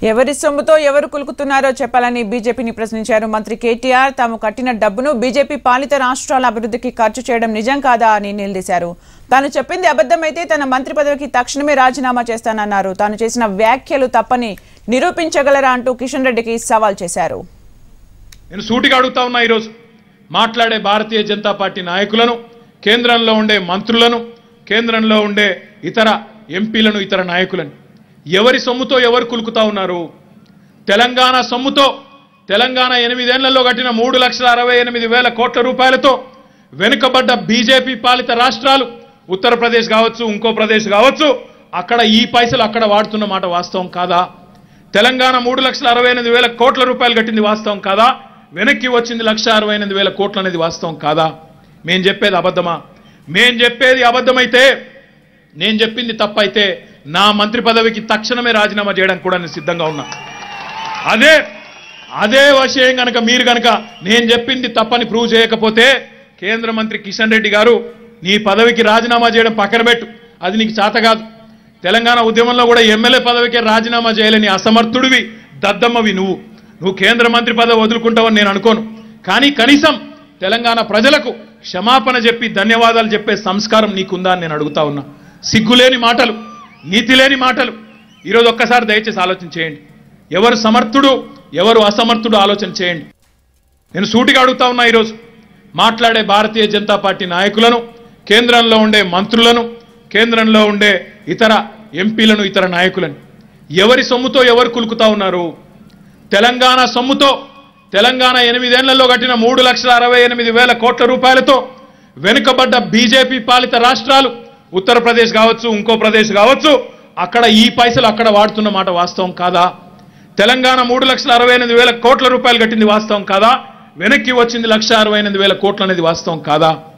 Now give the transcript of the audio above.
ఎవరి సొమ్ముతో ఎవరు కులుకుతున్నారో చెప్పాలని బీజేపీని ప్రశ్నించారు మంత్రి కేటీఆర్ తాము కట్టిన డబ్బును బీజేపీ పాలిత రాష్ట్రాల అభివృద్ధికి ఖర్చు చేయడం నిజం కాదా అని నిలదీశారు తాను చెప్పింది అబద్ధమైతే తన మంత్రి పదవికి తక్షణమే రాజీనామా చేస్తానన్నారు తాను చేసిన వ్యాఖ్యలు తప్పని నిరూపించగలరా అంటూ కిషన్ రెడ్డికి సవాల్ చేశారు నేను సూటిగా అడుగుతా ఉన్నా ఈరోజు మాట్లాడే భారతీయ జనతా పార్టీ నాయకులను కేంద్రంలో ఉండే మంత్రులను కేంద్రంలో ఉండే ఇతర ఎంపీలను ఇతర నాయకులను ఎవరి సొమ్ముతో ఎవరు కులుకుతా ఉన్నారు తెలంగాణ సొమ్ముతో తెలంగాణ ఎనిమిదేళ్లలో కట్టిన మూడు లక్షల అరవై ఎనిమిది వేల కోట్ల రూపాయలతో వెనుకబడ్డ బీజేపీ పాలిత రాష్ట్రాలు ఉత్తరప్రదేశ్ కావచ్చు ఇంకో ప్రదేశ్ కావచ్చు అక్కడ ఈ పైసలు అక్కడ వాడుతున్న మాట వాస్తవం కాదా తెలంగాణ మూడు లక్షల అరవై ఎనిమిది వేల కోట్ల రూపాయలు కట్టింది వాస్తవం కాదా వెనక్కి వచ్చింది లక్ష అరవై ఎనిమిది వేల కోట్లు అనేది వాస్తవం కాదా మేం చెప్పేది అబద్ధమా మేం చెప్పేది అబద్ధమైతే నేను చెప్పింది తప్పైతే నా మంత్రి పదవికి తక్షణమే రాజీనామా చేయడానికి కూడా నేను సిద్ధంగా ఉన్నా అదే అదే విషయం గనక మీరు గనక నేను చెప్పింది తప్పని ప్రూవ్ చేయకపోతే కేంద్ర మంత్రి కిషన్ రెడ్డి గారు నీ పదవికి రాజీనామా చేయడం పక్కన పెట్టు అది నీకు చేత కాదు తెలంగాణ ఉద్యమంలో కూడా ఎమ్మెల్యే పదవికే రాజీనామా చేయలేని అసమర్థుడివి దద్దమ్మవి నువ్వు నువ్వు కేంద్ర మంత్రి పదవి వదులుకుంటావని నేను అనుకోను కానీ కనీసం తెలంగాణ ప్రజలకు క్షమాపణ చెప్పి ధన్యవాదాలు చెప్పే సంస్కారం నీకుందా అని నేను అడుగుతా ఉన్నా సిగ్గులేని మాటలు నీతి లేని మాటలు ఈరోజు ఒక్కసారి దయచేసి ఆలోచన చేయండి ఎవరు సమర్థుడు ఎవరు అసమర్థుడు ఆలోచన చేయండి నేను సూటిగా అడుగుతా ఉన్నా ఈరోజు మాట్లాడే భారతీయ జనతా పార్టీ నాయకులను కేంద్రంలో ఉండే మంత్రులను కేంద్రంలో ఉండే ఇతర ఎంపీలను ఇతర నాయకులను ఎవరి సొమ్ముతో ఎవరు కులుకుతా ఉన్నారు తెలంగాణ సొమ్ముతో తెలంగాణ ఎనిమిదేళ్లలో కట్టిన మూడు లక్షల అరవై ఎనిమిది వేల కోట్ల రూపాయలతో వెనుకబడ్డ బీజేపీ పాలిత రాష్ట్రాలు ఉత్తరప్రదేశ్ కావచ్చు ఇంకో ప్రదేశ్ కావచ్చు అక్కడ ఈ పైసలు అక్కడ వాడుతున్న మాట వాస్తవం కాదా తెలంగాణ మూడు లక్షల అరవై ఎనిమిది వేల కోట్ల రూపాయలు కట్టింది వాస్తవం కాదా వెనక్కి వచ్చింది లక్ష అరవై ఎనిమిది వేల కోట్లు అనేది వాస్తవం కాదా